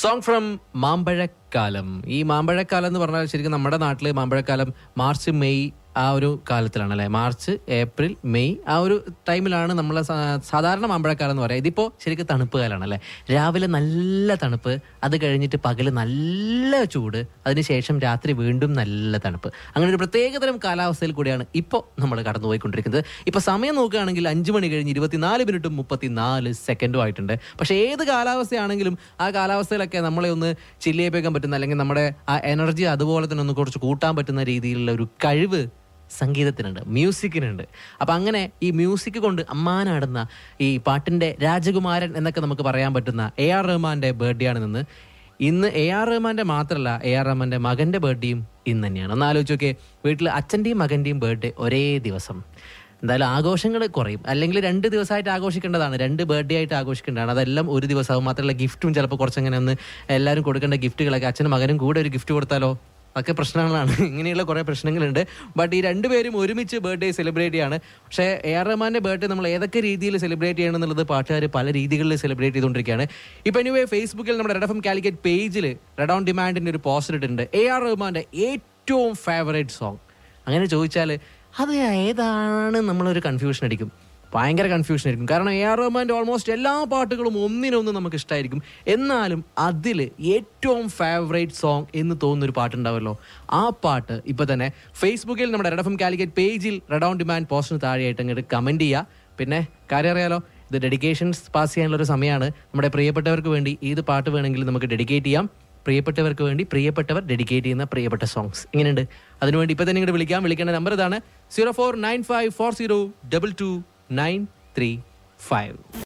song from മാമ്പഴക്കാലം ഈ മാമ്പഴക്കാലം എന്ന് പറഞ്ഞാൽ ശരിക്കും നമ്മുടെ നാട്ടിൽ മാമ്പഴക്കാലം മാർച്ച് മെയ് ആ ഒരു കാലത്തിലാണ് അല്ലേ മാർച്ച് ഏപ്രിൽ മെയ് ആ ഒരു ടൈമിലാണ് നമ്മൾ സാധാരണ മാമ്പഴക്കാലം എന്ന് പറയാം ഇതിപ്പോൾ ശരിക്കും തണുപ്പ് കാലമാണ് അല്ലേ രാവിലെ നല്ല തണുപ്പ് അത് കഴിഞ്ഞിട്ട് പകല് നല്ല ചൂട് അതിനുശേഷം രാത്രി വീണ്ടും നല്ല തണുപ്പ് അങ്ങനെ ഒരു പ്രത്യേകതരം കാലാവസ്ഥയിൽ കൂടിയാണ് ഇപ്പോൾ നമ്മൾ കടന്നുപോയിക്കൊണ്ടിരിക്കുന്നത് ഇപ്പോൾ സമയം നോക്കുകയാണെങ്കിൽ അഞ്ച് മണി കഴിഞ്ഞ് ഇരുപത്തിനാല് മിനിറ്റും മുപ്പത്തിനാല് സെക്കൻഡും ആയിട്ടുണ്ട് പക്ഷേ ഏത് കാലാവസ്ഥയാണെങ്കിലും ആ കാലാവസ്ഥയിലൊക്കെ നമ്മളെ ഒന്ന് ചില്ലിയേപ്പിക്കാൻ പറ്റുന്ന അല്ലെങ്കിൽ നമ്മുടെ ആ എനർജി അതുപോലെ തന്നെ ഒന്ന് കുറച്ച് കൂട്ടാൻ പറ്റുന്ന രീതിയിലുള്ള ഒരു കഴിവ് സംഗീതത്തിനുണ്ട് മ്യൂസിക്കിനുണ്ട് അപ്പം അങ്ങനെ ഈ മ്യൂസിക് കൊണ്ട് അമ്മാനാടുന്ന ഈ പാട്ടിൻ്റെ രാജകുമാരൻ എന്നൊക്കെ നമുക്ക് പറയാൻ പറ്റുന്ന എ ആർ റഹ്മാൻ്റെ ബർത്ത്ഡേ ആണ് നിന്ന് ഇന്ന് എ ആർ റഹ്മാൻ്റെ മാത്രമല്ല എ ആർ റഹ്മാൻ്റെ മകൻ്റെ ബർത്ത്ഡേയും ഇന്ന് തന്നെയാണ് ഒന്ന് ആലോചിച്ച് നോക്കിയേ വീട്ടിൽ അച്ഛൻ്റെയും മകൻ്റെയും ബർത്ത്ഡേ ഒരേ ദിവസം എന്തായാലും ആഘോഷങ്ങൾ കുറയും അല്ലെങ്കിൽ രണ്ട് ദിവസമായിട്ട് ആഘോഷിക്കേണ്ടതാണ് രണ്ട് ബർത്ത്ഡേ ആയിട്ട് ആഘോഷിക്കേണ്ടതാണ് അതെല്ലാം ഒരു ദിവസമാവും മാത്രമല്ല ഗിഫ്റ്റും ചിലപ്പോൾ കുറച്ചങ്ങനെ ഒന്ന് എല്ലാവരും കൊടുക്കേണ്ട ഗിഫ്റ്റുകളൊക്കെ അച്ഛനും മകനും കൂടെ ഒരു ഗിഫ്റ്റ് കൊടുത്താലോ ഒക്കെ പ്രശ്നങ്ങളാണ് ഇങ്ങനെയുള്ള കുറേ പ്രശ്നങ്ങളുണ്ട് ബട്ട് ഈ രണ്ടുപേരും ഒരുമിച്ച് ബർത്ത്ഡേ സെലിബ്രേറ്റ് ചെയ്യാണ് പക്ഷേ എ ആർ റഹ്മാന്റെ ബർത്ത്ഡേ നമ്മൾ ഏതൊക്കെ രീതിയിൽ സെലിബ്രേറ്റ് ചെയ്യണം എന്നുള്ളത് പാട്ടുകാർ പല രീതികളിൽ സെലിബ്രേറ്റ് ചെയ്തുകൊണ്ടിരിക്കുകയാണ് ഇപ്പം എനിവേ ഫേസ്ബുക്കിൽ നമ്മുടെ റെഡ് എഫ് എം കാലിക്കറ്റ് പേജിൽ റെഡ് ഓൺ ഡിമാൻഡിൻ്റെ ഒരു പോസ്റ്റ് ഇട്ടിട്ടുണ്ട് എ ആർ റഹ്മാന്റെ ഏറ്റവും ഫേവറേറ്റ് സോങ് അങ്ങനെ ചോദിച്ചാൽ അത് ഏതാണ് നമ്മളൊരു കൺഫ്യൂഷൻ അടിക്കും ഭയങ്കര കൺഫ്യൂഷൻ ആയിരിക്കും കാരണം എ ആർ റഹ്മാൻ്റെ ഓൾമോസ്റ്റ് എല്ലാ പാട്ടുകളും ഒന്നിനൊന്ന് നമുക്ക് ഇഷ്ടമായിരിക്കും എന്നാലും അതിൽ ഏറ്റവും ഫേവറേറ്റ് സോങ് എന്ന് തോന്നുന്ന ഒരു പാട്ടുണ്ടാവുമല്ലോ ആ പാട്ട് ഇപ്പോൾ തന്നെ ഫേസ്ബുക്കിൽ നമ്മുടെ റെഡ് എഫ് എം കാലിക്കറ്റ് പേജിൽ റെഡ് ഓൺ ഡിമാൻഡ് പോസ്റ്റിന് താഴെയായിട്ട് അങ്ങോട്ട് കമൻറ്റ് ചെയ്യുക പിന്നെ കാര്യം അറിയാലോ ഇത് ഡെഡിക്കേഷൻസ് പാസ് ചെയ്യാനുള്ള ഒരു സമയമാണ് നമ്മുടെ പ്രിയപ്പെട്ടവർക്ക് വേണ്ടി ഏത് പാട്ട് വേണമെങ്കിലും നമുക്ക് ഡെഡിക്കേറ്റ് ചെയ്യാം പ്രിയപ്പെട്ടവർക്ക് വേണ്ടി പ്രിയപ്പെട്ടവർ ഡെഡിക്കേറ്റ് ചെയ്യുന്ന പ്രിയപ്പെട്ട സോങ്സ് ഇങ്ങനെയുണ്ട് അതിനുവേണ്ടി ഇപ്പം തന്നെ ഇങ്ങോട്ട് വിളിക്കാം വിളിക്കേണ്ട നമ്പർ ഇതാണ് zero four nine five four zero double two nine three five